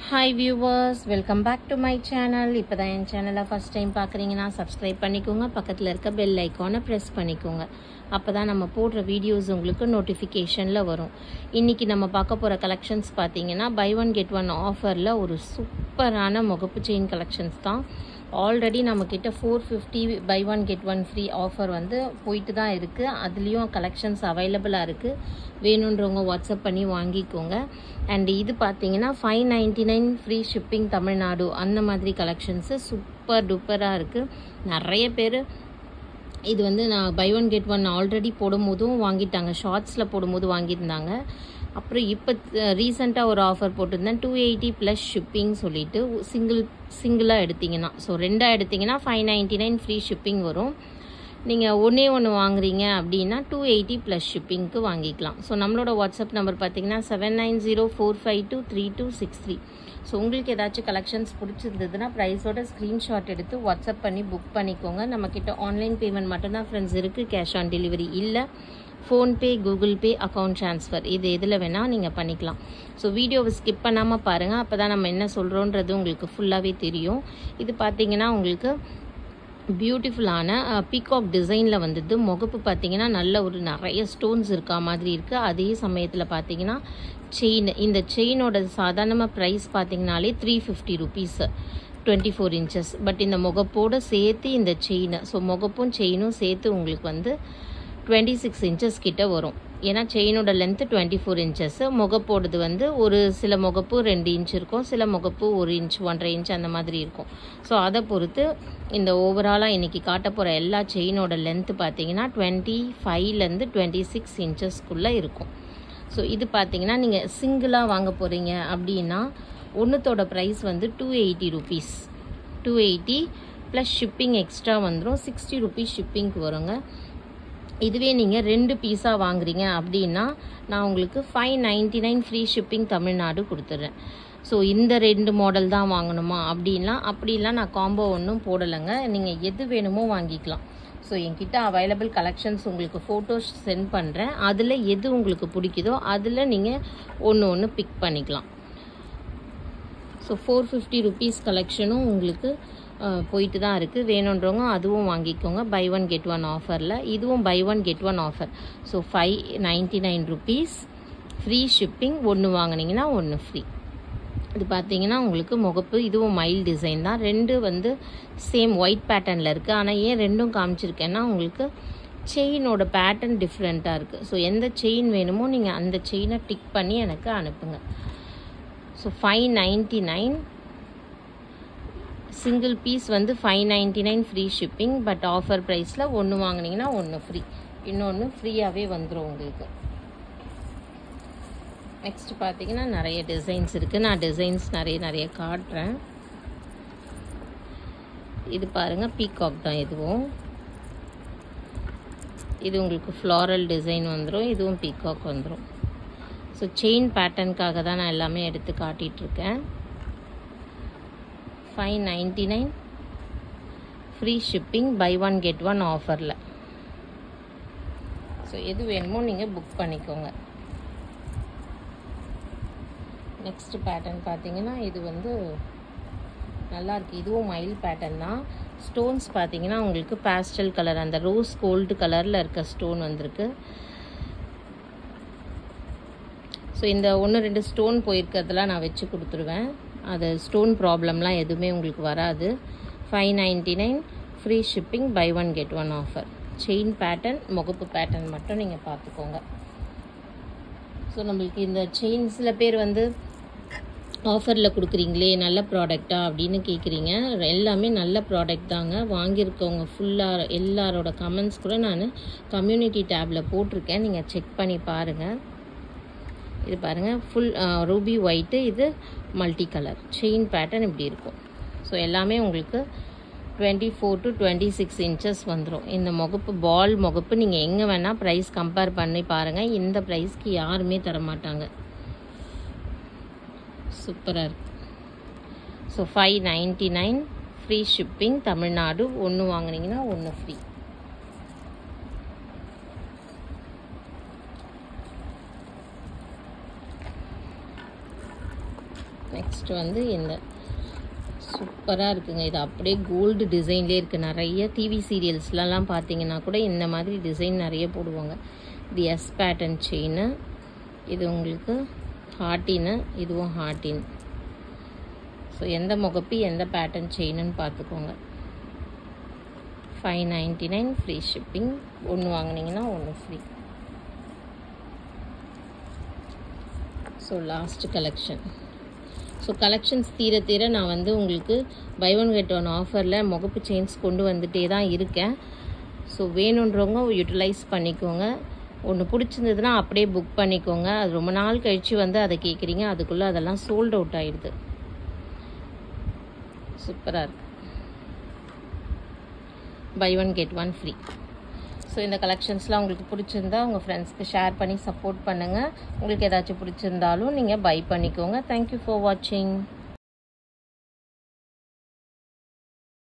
hi viewers welcome back to my channel இப்போ தான் என் சேனலை ஃபஸ்ட் டைம் பார்க்குறீங்கன்னா சப்ஸ்கிரைப் பண்ணிக்கோங்க பக்கத்தில் இருக்க பெல் ஐக்கானை ப்ரெஸ் பண்ணிக்கோங்க அப்போ தான் நம்ம போடுற வீடியோஸ் உங்களுக்கு நோட்டிஃபிகேஷனில் வரும் இன்றைக்கி நம்ம பார்க்க போகிற கலெக்ஷன்ஸ் பார்த்தீங்கன்னா பை ஒன் கெட் ஒன் ஆஃபரில் ஒரு சூப்பரான முகப்பு செயின் கலெக்ஷன்ஸ் தான் ஆல்ரெடி நம்மக்கிட்ட four fifty buy one get one free offer வந்து போயிட்டு தான் இருக்குது அதுலேயும் கலெக்ஷன்ஸ் அவைலபிளாக இருக்குது வேணுன்றவங்க வாட்ஸ்அப் பண்ணி வாங்கிக்கோங்க அண்ட் இது பார்த்தீங்கன்னா five ninety nine free shipping Tamil Nadu அந்த மாதிரி கலெக்ஷன்ஸு சூப்பர் டூப்பராக இருக்குது நிறைய பேர் இது வந்து நான் buy one get one already போடும்போதும் வாங்கிட்டாங்க ஷார்ட்ஸில் போடும்போது வாங்கியிருந்தாங்க அப்புறம் இப்போ ரீசெண்டாக ஒரு ஆஃபர் போட்டிருந்தேன் டூ எயிட்டி ப்ளஸ் ஷிப்பிங் சொல்லிட்டு சிங்கிள் சிங்கிளாக எடுத்தீங்கன்னா ஸோ ரெண்டாக எடுத்தீங்கன்னா five ninety nine free shipping வரும் நீங்கள் ஒன்றே ஒன்று வாங்குறீங்க அப்படின்னா டூ எயிட்டி ப்ளஸ் ஷிப்பிங்க்கு வாங்கிக்கலாம் ஸோ நம்மளோட வாட்ஸ்அப் நம்பர் பார்த்தீங்கன்னா seven nine zero four five two three two six three so உங்களுக்கு ஏதாச்சும் கலெக்ஷன்ஸ் பிடிச்சிருந்ததுன்னா ப்ரைஸோட ஸ்க்ரீன்ஷாட் எடுத்து வாட்ஸ்அப் பண்ணி புக் பண்ணிக்கோங்க நம்மக்கிட்ட ஆன்லைன் பேமெண்ட் மட்டும்தான் ஃப்ரெண்ட்ஸ் இருக்குது கேஷ் ஆன் டெலிவரி இல்லை PhonePe Google pay account transfer இது எதில் வேணால் நீங்கள் பண்ணிக்கலாம் ஸோ வீடியோவை ஸ்கிப் பண்ணாமல் பாருங்கள் அப்போ தான் நம்ம என்ன சொல்கிறோன்றது உங்களுக்கு ஃபுல்லாகவே தெரியும் இது பார்த்தீங்கன்னா உங்களுக்கு பியூட்டிஃபுல்லான பீகாக் டிசைனில் வந்துட்டு முகப்பு பார்த்தீங்கன்னா நல்ல ஒரு நிறைய ஸ்டோன்ஸ் இருக்கா மாதிரி இருக்குது அதே சமயத்தில் பார்த்தீங்கன்னா செயின் இந்த செயினோட சாதாரணமாக ப்ரைஸ் பார்த்தீங்கனாலே three fifty rupees twenty four inches but இந்த முகப்போடு சேர்த்து இந்த செயின் ஸோ முகப்பும் செயினும் சேர்த்து உங்களுக்கு வந்து டுவெண்ட்டி சிக்ஸ் இன்ச்சஸ் கிட்ட வரும் ஏன்னா செயினோட லென்த்து டுவெண்ட்டி ஃபோர் இன்ச்சஸ் முகப்போடுது வந்து ஒரு சில முகப்பு ரெண்டு இன்ச் இருக்கும் சில முகப்பு ஒரு இன்ச் ஒன்றரை இன்ச் அந்த மாதிரி இருக்கும் ஸோ அதை பொறுத்து இந்த ஓவராலாக இன்றைக்கி காட்ட போகிற எல்லா செயினோட லென்த்து பார்த்தீங்கன்னா டுவெண்ட்டி ஃபைவ்லேருந்து டுவெண்ட்டி சிக்ஸ் இன்ச்சஸ்க்குள்ளே இருக்கும் ஸோ இது பார்த்தீங்கன்னா நீங்கள் சிங்கிளாக வாங்க போகிறீங்க அப்படின்னா ஒன்றுத்தோட ப்ரைஸ் வந்து two eighty rupees two eighty plus shipping extra வந்துடும் சிக்ஸ்டி ருபீஸ் ஷிப்பிங்க்கு வருங்க இதுவே நீங்கள் ரெண்டு பீஸாக வாங்குறீங்க அப்படின்னா நான் உங்களுக்கு five ninety nine free shipping Tamil Nadu கொடுத்துட்றேன் ஸோ இந்த ரெண்டு மாடல் தான் வாங்கணுமா அப்படின்லாம் அப்படிலாம் நான் காம்போ ஒன்றும் போடலைங்க நீங்கள் எது வேணுமோ வாங்கிக்கலாம் ஸோ என்கிட்ட அவைலபிள் கலெக்ஷன்ஸ் உங்களுக்கு ஃபோட்டோஸ் சென்ட் பண்ணுறேன் அதில் எது உங்களுக்கு பிடிக்குதோ அதில் நீங்கள் ஒன்று ஒன்று பிக் பண்ணிக்கலாம் ஸோ ஃபோர் ஃபிஃப்டி ருபீஸ் கலெக்ஷனும் உங்களுக்கு போயிட்டு தான் இருக்குது வேணுன்றவங்க அதுவும் வாங்கிக்கோங்க பை ஒன் கெட் ஒன் ஆஃபரில் இதுவும் buy one get one offer so five ninety nine rupees free shipping ஒன்று வாங்கினீங்கன்னா ஒன்று ஃப்ரீ இது பார்த்தீங்கன்னா உங்களுக்கு முகப்பு இதுவும் மைல் டிசைன் தான் ரெண்டு வந்து சேம் ஒயிட் பேட்டர்னில் இருக்குது ஆனால் ஏன் ரெண்டும் காமிச்சிருக்கேன்னா உங்களுக்கு செயினோட பேட்டர்ன் டிஃப்ரெண்ட்டாக இருக்குது ஸோ எந்த செயின் வேணுமோ நீங்கள் அந்த செயினை டிக் பண்ணி எனக்கு அனுப்புங்க so five ninety nine single piece வந்து five ninety nine free shipping but offer ப்ரைஸில் ஒன்று வாங்கினீங்கன்னா ஒன்று ஃப்ரீ இன்னொன்று ஃப்ரீயாகவே வந்துடும் உங்களுக்கு நெக்ஸ்ட் பார்த்தீங்கன்னா நிறைய டிசைன்ஸ் இருக்குது நான் டிசைன்ஸ் நிறைய நிறைய காட்டுறேன் இது பாருங்கள் பீகாக் தான் இதுவும் இது உங்களுக்கு ஃப்ளாரல் டிசைன் வந்துடும் இதுவும் பீகாக் வந்துடும் ஸோ செயின் பேட்டர்னுக்காக தான் நான் எல்லாமே எடுத்து காட்டிகிட்ருக்கேன் five ninety nine free shipping buy one get one ஆஃபரில் ஸோ எது வேணுமோ நீங்கள் புக் பண்ணிக்கோங்க நெக்ஸ்ட் பேட்டர்ன் பார்த்தீங்கன்னா இது வந்து நல்லாயிருக்கு இதுவும் மயில் பேட்டர்ன் தான் ஸ்டோன்ஸ் பார்த்தீங்கன்னா உங்களுக்கு பேஸ்டல் கலர் அந்த ரோஸ் கோல்டு கலரில் இருக்க ஸ்டோன் வந்திருக்கு ஸோ இந்த ஒன்று ரெண்டு ஸ்டோன் போயிருக்கிறதுலாம் நான் வச்சு கொடுத்துருவேன் அது ஸ்டோன் ப்ராப்ளம்லாம் எதுவுமே உங்களுக்கு வராது five ninety nine free shipping buy one get one offer chain pattern முகப்பு பேட்டர்ன் மட்டும் நீங்கள் பார்த்துக்கோங்க ஸோ நம்மளுக்கு இந்த செயின் சில பேர் வந்து ஆஃபரில் கொடுக்குறீங்களே நல்ல ப்ராடக்டா அப்படின்னு கேட்குறீங்க எல்லாமே நல்ல ப்ராடக்ட் தாங்க வாங்கியிருக்கவங்க ஃபுல்லாக எல்லாரோட கமெண்ட்ஸ் கூட நான் கம்யூனிட்டி டேப்பில் போட்டிருக்கேன் நீங்கள் செக் பண்ணி பாருங்கள் இது பாருங்கள் ஃபுல் ரூபி ஒயிட்டு இது மல்டி கலர் செயின் பேட்டர்ன் இப்படி இருக்கும் ஸோ எல்லாமே உங்களுக்கு twenty four to twenty six inches வந்துடும் இந்த முகப்பு பால் முகப்பு நீங்கள் எங்கே வேணால் ப்ரைஸ் கம்பேர் பண்ணி பாருங்கள் இந்த ப்ரைஸ்க்கு யாருமே தரமாட்டாங்க சூப்பராக இருக்குது so five ninety nine free shipping Tamil Nadu ஒன்று வாங்கினீங்கன்னா ஒன்று ஃப்ரீ நெக்ஸ்ட் வந்து இந்த சூப்பராக இருக்குங்க இது அப்படியே கோல்டு டிசைன்லேயே இருக்குது நிறைய டிவி சீரியல்ஸ்லலாம் பார்த்தீங்கன்னா கூட இந்த மாதிரி டிசைன் நிறைய போடுவாங்க இது எஸ் பேட்டர்ன் செயின் இது உங்களுக்கு ஹார்டின்னு இதுவும் ஹார்டின் ஸோ எந்த முகப்பி எந்த பேட்டர்ன் செயின்னு பார்த்துக்கோங்க five ninety nine free shipping ஒன்று வாங்கினீங்கன்னா ஒன்று free so last collection so collections தீர தீர நான் வந்து உங்களுக்கு பை ஒன் கெட் ஒன் ஆஃபரில் முகப்பு செயின்ஸ் கொண்டு வந்துட்டே தான் இருக்கேன் ஸோ வேணுன்றவங்க யூட்டிலைஸ் பண்ணிக்கோங்க ஒன்று பிடிச்சிருந்ததுன்னா அப்படியே புக் பண்ணிக்கோங்க அது ரொம்ப நாள் கழித்து வந்து அதை கேட்குறீங்க அதுக்குள்ளே அதெல்லாம் சோல்ட் அவுட் ஆகிடுது சூப்பராக இருக்கு buy one get one free so இந்த கலெக்ஷன்ஸ்லாம் உங்களுக்கு பிடிச்சிருந்தா உங்கள் ஃப்ரெண்ட்ஸ்க்கு ஷேர் பண்ணி சப்போர்ட் பண்ணுங்கள் உங்களுக்கு ஏதாச்சும் பிடிச்சிருந்தாலும் நீங்கள் பை பண்ணிக்கோங்க தேங்க்யூ ஃபார் வாட்சிங்